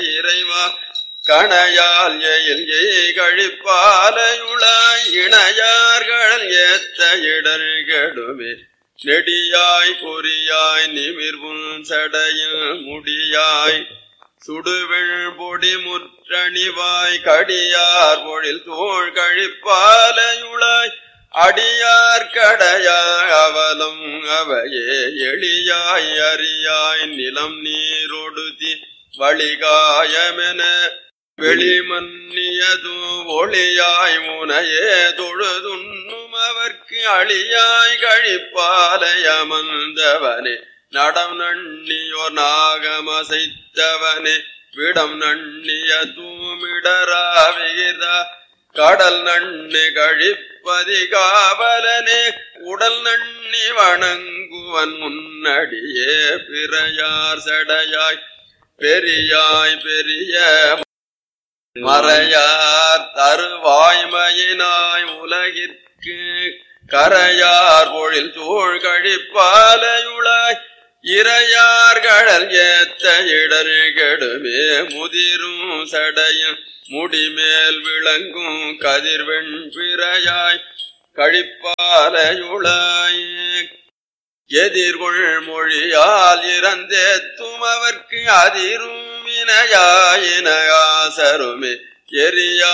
இறைவா கணையால் எயில் எய் கழிப்பாலையுளாய் இணையார்கள் ஏத்த இடர்கெடுமே நெடியாய் பொறியாய் நிமிர்வும் சடையில் முடியாய் சுடுவெள் பொடி முற்றணிவாய் கடியார் பொழில் தோள் கழிப்பாலையுளாய் அடியார் கடையாய் அவலம் அவையே எளியாய் அறியாய் நிலம் நீரொடுதி வழிகாயமென வெளிமன்னியது ஒளியாய் முனையே தொழுதுண்ணும் அவர்க்கு அழியாய் கழிப்பாலையமர்ந்தவனே நடம் நண்ணியோர் நாகமசைத்தவனே விடம் நண்ணிய தூமிடராவிகிதா கடல் நண்ணு கழிப்பதிகாவலனே உடல் நண்ணி வணங்குவன் முன்னடியே பிறையார் சடையாய் பெரியாய் பெரிய மறையார் தருவாய்மையினாய் உலகிற்கு கரையார் பொழில் தோள் கழிப்பாலையுளாய் இறையார் கடல் ஏத்த இடர் கெடுமே முதிரும் சடையும் முடிமேல் விளங்கும் கதிர்வெண் பிறையாய் கழிப்பாலையுளாய் எதிர்கொள் மொழியால் இறந்தேத்தும் அவர்க்கு அதிரும் வினையாயின ஆசருமே எரியா